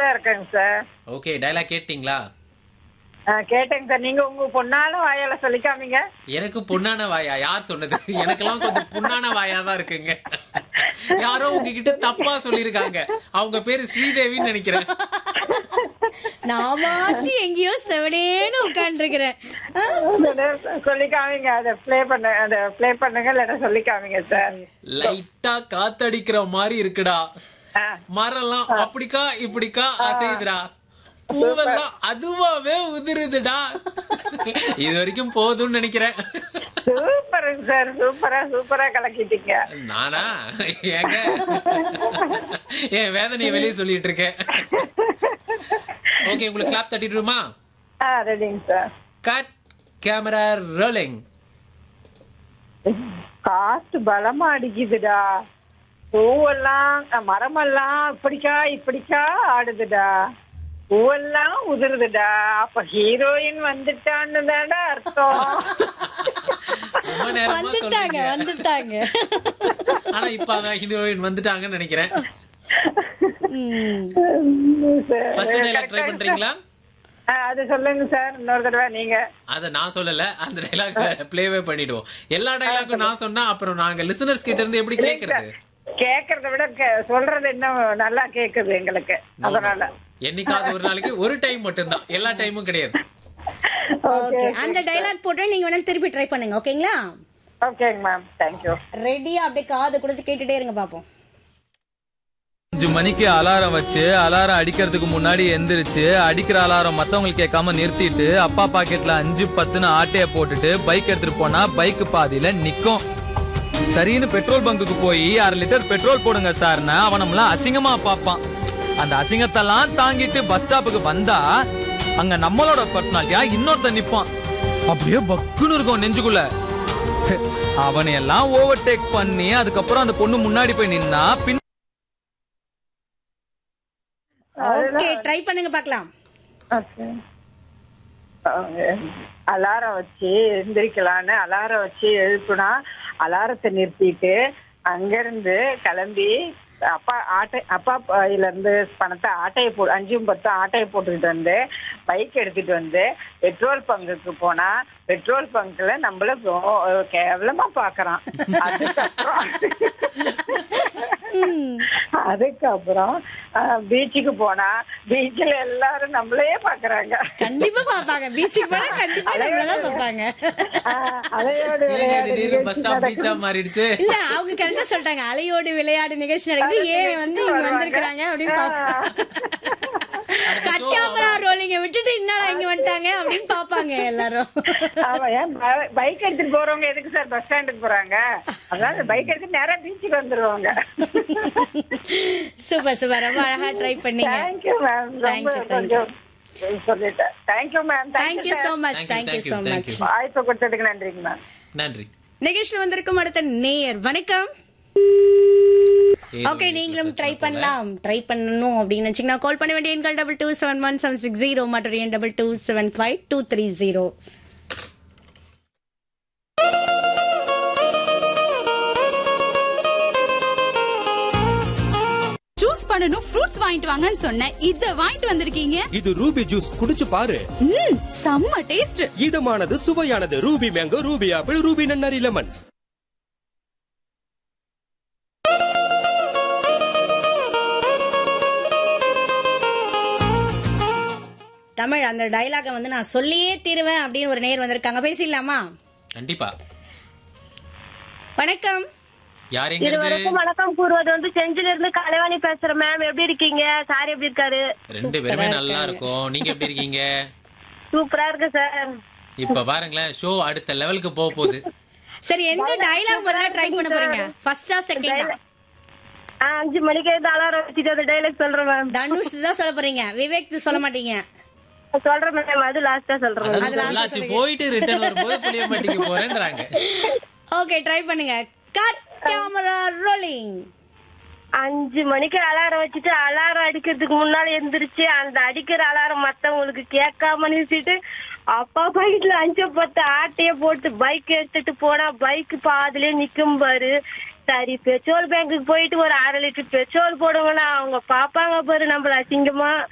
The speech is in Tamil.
சூப்பரா இருக்கேங்க சார் ஓகே டயலாக் கேட்டிங்களா ஆ, கேட்டேங்க சார் நீங்க உங்க பொண்ணால வாயால சொல்லிக்காமீங்க எனக்கு பொண்ணான வாயா யார் சொன்னது எனக்கெல்லாம் கொஞ்சம் பொண்ணான வாயா தான் இருக்குங்க யாரோ உங்ககிட்ட தப்பா சொல்லிருக்காங்க அவங்க பேரு ஸ்ரீதேவின்னு நினைக்கிறேன் நான் மாற்றி எங்கேயோ செவனேன்னு உட்காந்துருக்கிறேன் சொல்லிக்காமீங்க அதை ப்ளே பண்ண அதை ப்ளே பண்ணுங்க இல்லைன்னா சொல்லிக்காமீங்க சார் லைட்டா காத்தடிக்கிற மாதிரி இருக்குடா ஆ, மரம்லாம் அப்படிக்கா இப்படிக்கா அசையுதுடா பூவெல்லாம் அதுவாவே உதிருதுடா இது வரைக்கும் போதும்னு நினைக்கிறேன் சூப்பருங்க சார் சூப்பரா சூப்பரா கலக்கிட்டீங்க நானா ஏங்க என் வேதனையை வெளியே சொல்லிட்டு இருக்கேன் ஓகே உங்களுக்கு கிளாப் தட்டிடுமா ஆ ரெடிங்க சார் கட் கேமரா ரோலிங் காத்து பலமா அடிக்குதுடா பூவெல்லாம் அஹ், மரமெல்லாம் இப்படிக்கா இப்படிக்கா ஆடுதுடா பூவெல்லாம் உதிருதுடா அப்ப ஹீரோயின் வந்துட்டான்னு தானே அர்த்தம் ரொம்ப நேரமா வந்துட்டாங்க சொல்றீங்க வந்துட்டாங்க ஆனா இப்ப அதான் ஹீரோயின் வந்துட்டாங்கன்னு நினைக்கிறேன் ம். ஃபர்ஸ்ட் டைலாக் ட்ரை பண்றீங்களா ஆ, அது சொல்லுங்க சார் இன்னொரு தடவை நீங்க அத நான் சொல்லல அந்த டைலாக் ப்ளேவே பண்ணிடுவோம் எல்லா டைலாக்கும் நான் சொன்னா அப்புறம் நாங்க லிசனர்ஸ் கிட்ட இருந்து எப்படி கேக்குறது கேக்குறத விட கே- சொல்றது இன்னும் நல்லா கேக்குது எங்களுக்கு அதனால என்னைக்காவது ஒரு நாளைக்கு ஒரு டைம் மட்டும்தான் எல்லா டைமும் கிடையாது ஓகே அந்த டைலாக் போட்டு நீங்க வேணா திருப்பி ட்ரை பண்ணுங்க ஓகேங்களா ஓகேங்க மேம் தேங்க்யூ ரெடியா அப்படியே காது கொடுத்து கேட்டுட்டே இருங்க பாப்போம் அஞ்சு மணிக்கு அலாரம் வச்சு அலாரம் அடிக்கிறதுக்கு முன்னாடி எந்திரிச்சு அடிக்கிற அலாரம் மத்தவங்களுக்கு கேட்காம நிறுத்திட்டு அப்பா பாக்கெட்ல அஞ்சு பத்துன்னு ஆட்டைய போட்டுட்டு பைக் எடுத்துட்டு போனா பைக் பாதியில நிக்கும் சரின்னு பெட்ரோல் பங்குக்கு போய் அரை லிட்டர் பெட்ரோல் போடுங்க சார்னா அவனம்லாம் அசிங்கமா பார்ப்பான் அந்த அசிங்கத்தெல்லாம் தாங்கிட்டு பஸ் ஸ்டாப்புக்கு வந்தா அங்க நம்மளோட பர்சனாலிட்டியா இன்னொருத்தன் நிப்பான் அப்படியே பக்குன்னு இருக்கும் நெஞ்சுக்குள்ள அவனை எல்லாம் ஓவர்டேக் பண்ணி அதுக்கப்புறம் அந்த பொண்ணு முன்னாடி போய் நின்னா பின் ஓகே ட்ரை பண்ணுங்க பார்க்கலாம் ஓகே அலாரம் வச்சு எந்திரிக்கலான்னு அலாரம் வச்சு எழுப்புனா அலாரத்தை நிறுத்திட்டு அங்கிருந்து கிளம்பி அப்பா ஆட்டை அப்பா பையில இருந்து பணத்தை ஆட்டையை போ அஞ்சும் பத்தும் ஆட்டையை போட்டுக்கிட்டு வந்து பைக் எடுத்துட்டு வந்து பெட்ரோல் பங்குக்கு போனா பெட்ரோல் பங்க்ல நம்மள ரொ- கேவலமா பாக்குறான் அதுக்கப்புறம் அதுக்கப்புறம் பீச்சுக்கு போனா பீச்சில் எல்லாரும் நம்மளையே பாக்குறாங்க கண்டிப்பா பாப்பாங்க பீச்சுக்கு போனா கண்டிப்பா நம்மளதான் பாப்பாங்க ஆஹ் அலையோடு ஏங்க விளையாடு திடீர்னு பஸ் நிகழ்ச்சி ஸ்டாப் நடக்கும். பீச்சா மாறிடுச்சு இல்ல அவங்க கரெக்டா சொல்லிட்டாங்க அலையோடு விளையாடு நிகழ்ச்சி நடக்குது ஏன் வந்து இங்க வந்திருக்காங்க அப்படின்னு பாப்பாங்க கட் கேமரா ரோலிங்க விட்டுட்டு என்னடா இங்க வந்துட்டாங்க அப்படின்னு பாப்பாங்க எல்லாரும் ஆமா ஏன் பைக் எடுத்துட்டு போறவங்க எதுக்கு சார் பஸ் ஸ்டாண்டுக்கு போறாங்க அதான் பைக் எடுத்துட்டு நேரா பீச்சுக்கு வந்துருவாங்க சூப்பர் சூப்பர் ரொம்ப அழகா ட்ரை பண்ணீங்க தேங்க்யூ மேம் Thank ரொம்ப you, thank you. கொஞ்சம் சொல்லிட்டேன் thank you ma'am thank you so much Thank you, thank you thank you, so thank much you. வாய்ப்பு கொடுத்ததுக்கு நன்றிங்க மேம் நன்றி நிகழ்ச்சியில் வந்திருக்கும் அடுத்த நேயர் வணக்கம் ஏதோ ஓகே ஒரு நீங்களும் பிரச்சனை ட்ரை போல. பண்ணலாம் ட்ரை பண்ணணும் அப்படின்னு நினைச்சீங்கன்னா கால் பண்ண வேண்டிய எண்கள் double two seven one seven six zero மற்றும் எண் double two seven five two three zero juice பண்ணனும் ஃப்ரூட்ஸ் வாங்கிட்டு வாங்கன்னு சொன்னேன் இத வாங்கிட்டு வந்திருக்கீங்க இது ரூபி ஜூஸ் குடிச்சு பாரு ம் செம்ம டேஸ்ட் இதமானது சுவையானது Ruby mango Ruby apple Ruby நன்னாரி லெமன் தமிழ் அந்த டயலாக வந்து நான் சொல்லியே தீருவேன் அப்படின்னு ஒரு நேர் வந்திருக்காங்க பேசிடலாமா கண்டிப்பா வணக்கம் யார் எங்க இருவருக்கும் இருந்து வணக்கம் கூறுவது வந்து செஞ்சில இருந்து கலைவாணி பேசுறேன் மேம் எப்படி இருக்கீங்க சார் எப்படி இருக்காரு ரெண்டு பேருமே நல்லா இருக்கும் நீங்க எப்படி இருக்கீங்க சூப்பரா இருக்கு சார் இப்ப பாருங்களேன் ஷோ அடுத்த லெவலுக்கு போக போகுது சரி எந்த டயலாக் முதல்ல ட்ரை பண்ண போறீங்க ஃபர்ஸ்டா செகண்டா ஆ, அஞ்சு மணிக்கு எழுந்து அலாரம் வச்சுட்டு அந்த டைலாக் சொல்றேன் மேம் தனுஷ் தான் சொல்ல போறீங்க விவேக் சொல்ல மாட்டீங்க சொல்றேன் மேம் அது லாஸ்டா சொல்றேன் மேம் அதாவது பொள்ளாச்சி போயிட்டு ரிட்டர்ன் வரும்போது புளியம்பட்டிக்கு போறேன்றாங்க ஓகே ட்ரை பண்ணுங்க கட் கேமரா ரோலிங் அஞ்சு மணிக்கு அலாரம் வச்சுட்டு அலாரம் அடிக்கிறதுக்கு முன்னால எந்திரிச்சு அந்த அடிக்கிற அலாரம் மத்தவங்களுக்கு கேட்காம நிறுத்திட்டு அப்பா பைக்ல அஞ்சு பத்து ஆட்டைய போட்டு பைக் எடுத்துட்டு போனா பைக் பாதிலே நிக்கும் பாரு சரி பெட்ரோல் பேங்க்குக்கு போயிட்டு ஒரு அரை லிட்டர் பெட்ரோல் போடுங்கன்னா அவங்க பாப்பாங்க பாரு நம்மள அசிங்கமா